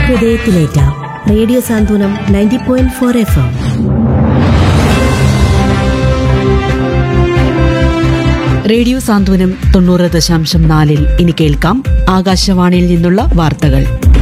ഹൃദയത്തിലേറ്റ radio Santhwanam ninety point four F M radio Santhwanam തൊണ്ണൂറ് ദശാംശം നാലിൽ ഇനി കേൾക്കാം ആകാശവാണിയിൽ നിന്നുള്ള വാർത്തകൾ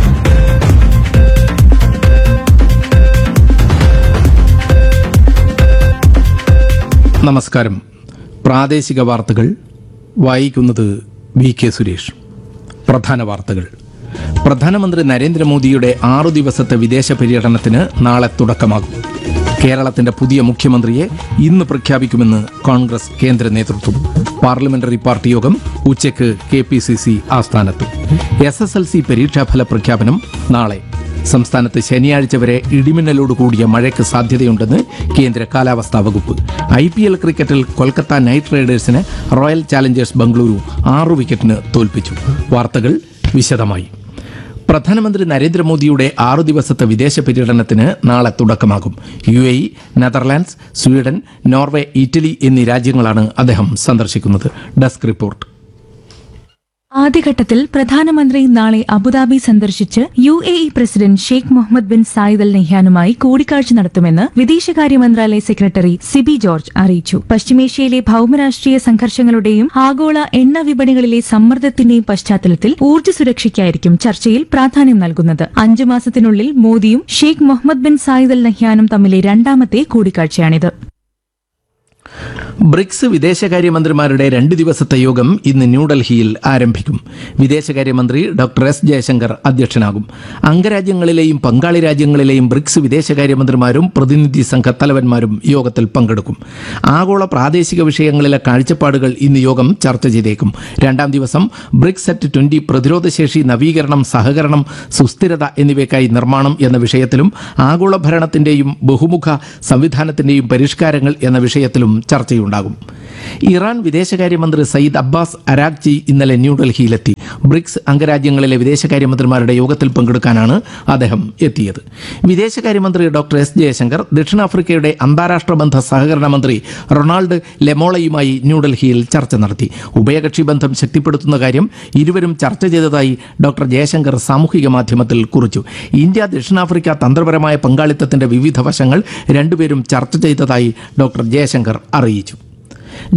നമസ്കാരം പ്രാദേശിക വാർത്തകൾ വായിക്കുന്നത് വി കെ സുരേഷ് പ്രധാന വാർത്തകൾ പ്രധാനമന്ത്രി നരേന്ദ്രമോദിയുടെ ആറു ദിവസത്തെ വിദേശ പര്യടനത്തിന് നാളെ തുടക്കമാകും കേരളത്തിന്റെ പുതിയ മുഖ്യമന്ത്രിയെ ഇന്ന് പ്രഖ്യാപിക്കുമെന്ന് കോൺഗ്രസ് കേന്ദ്ര നേതൃത്വം പാർലമെന്ററി പാർട്ടി യോഗം ഉച്ചയ്ക്ക് കെ പി സി സി ആസ്ഥാനത്ത് എസ് എസ് എൽ സി പരീക്ഷാഫല പ്രഖ്യാപനം നാളെ സംസ്ഥാനത്ത് ശനിയാഴ്ച വരെ ഇടിമിന്നലോട് കൂടിയ മഴയ്ക്ക് സാധ്യതയുണ്ടെന്ന് കേന്ദ്ര കാലാവസ്ഥാ വകുപ്പ് ഐ പി എൽ ക്രിക്കറ്റിൽ കൊൽക്കത്ത നൈറ്റ് റൈഡേഴ്സിന് റോയൽ ചാലഞ്ചേഴ്സ് ബംഗളൂരു ആറു വിക്കറ്റിന് തോൽപ്പിച്ചു വാർത്തകൾ വിശദമായി പ്രധാനമന്ത്രി നരേന്ദ്രമോദിയുടെ ആറു ദിവസത്തെ വിദേശ പര്യടനത്തിന് നാളെ തുടക്കമാകും U A E Netherlands Sweden Norway Italy എന്നീ രാജ്യങ്ങളാണ് അദ്ദേഹം സന്ദർശിക്കുന്നത് ഡെസ്ക് റിപ്പോർട്ട് ആദ്യഘട്ടത്തിൽ പ്രധാനമന്ത്രി നാളെ അബുദാബി സന്ദർശിച്ച് U A E president Sheikh Mohammed bin Zayed Al നെഹ്യാനുമായി കൂടിക്കാഴ്ച നടത്തുമെന്ന് വിദേശകാര്യ മന്ത്രാലയ സെക്രട്ടറി സിബി ജോർജ് അറിയിച്ചു പശ്ചിമേഷ്യയിലെ ഭൌമരാഷ്ട്രീയ സംഘർഷങ്ങളുടെയും ആഗോള എണ്ണ വിപണികളിലെ സമ്മർദ്ദത്തിന്റെയും പശ്ചാത്തലത്തിൽ ഊർജ്ജ സുരക്ഷയ്ക്കായിരിക്കും ചർച്ചയിൽ പ്രാധാന്യം നൽകുന്നത് അഞ്ചു മാസത്തിനുള്ളിൽ മോദിയും Sheikh Mohammed bin Zayed Al നെഹ്യാനും തമ്മിലെ രണ്ടാമത്തെ കൂടിക്കാഴ്ചയാണിത് ബ്രിക്സ് വിദേശകാര്യമന്ത്രിമാരുടെ രണ്ട് ദിവസത്തെ യോഗം ഇന്ന് ന്യൂഡൽഹിയിൽ ആരംഭിക്കും വിദേശകാര്യമന്ത്രി ഡോക്ടർ എസ് ജയശങ്കർ അധ്യക്ഷനാകും അംഗരാജ്യങ്ങളിലെയും പങ്കാളി രാജ്യങ്ങളിലെയും ബ്രിക്സ് വിദേശകാര്യമന്ത്രിമാരും പ്രതിനിധി സംഘ തലവന്മാരും യോഗത്തിൽ പങ്കെടുക്കും ആഗോള പ്രാദേശിക വിഷയങ്ങളിലെ കാഴ്ചപ്പാടുകൾ ഇന്ന് യോഗം ചർച്ച ചെയ്തേക്കും രണ്ടാം ദിവസം ബ്രിക്സ് അറ്റ് ട്വന്റി പ്രതിരോധശേഷി നവീകരണം സഹകരണം സുസ്ഥിരത എന്നിവയ്ക്കായി നിർമ്മാണം എന്ന വിഷയത്തിലും ആഗോള ഭരണത്തിന്റെയും ബഹുമുഖ സംവിധാനത്തിന്റെയും പരിഷ്കാരങ്ങൾ എന്ന വിഷയത്തിലും ചർച്ചയുണ്ടാകും ഇറാൻ വിദേശകാര്യമന്ത്രി സയ്യിദ് അബ്ബാസ് അരാഗ്ചി ഇന്നലെ ന്യൂഡൽഹിയിലെത്തി ബ്രിക്സ് അംഗരാജ്യങ്ങളിലെ വിദേശകാര്യമന്ത്രിമാരുടെ യോഗത്തിൽ പങ്കെടുക്കാനാണ് അദ്ദേഹം എത്തിയത് വിദേശകാര്യമന്ത്രി ഡോക്ടർ എസ് ജയശങ്കർ ദക്ഷിണാഫ്രിക്കയുടെ അന്താരാഷ്ട്ര ബന്ധ സഹകരണ മന്ത്രി റൊണാൾഡ് ലെമോളയുമായി ന്യൂഡൽഹിയിൽ ചർച്ച നടത്തി ഉഭയകക്ഷി ബന്ധം ശക്തിപ്പെടുത്തുന്ന കാര്യം ഇരുവരും ചർച്ച ചെയ്തതായി ഡോക്ടർ ജയശങ്കർ സാമൂഹിക മാധ്യമത്തിൽ കുറിച്ചു ഇന്ത്യ ദക്ഷിണാഫ്രിക്ക തന്ത്രപരമായ പങ്കാളിത്തത്തിന്റെ വിവിധ വശങ്ങൾ രണ്ടുപേരും ചർച്ച ചെയ്തതായി ഡോക്ടർ ജയശങ്കർ അറിയിച്ചു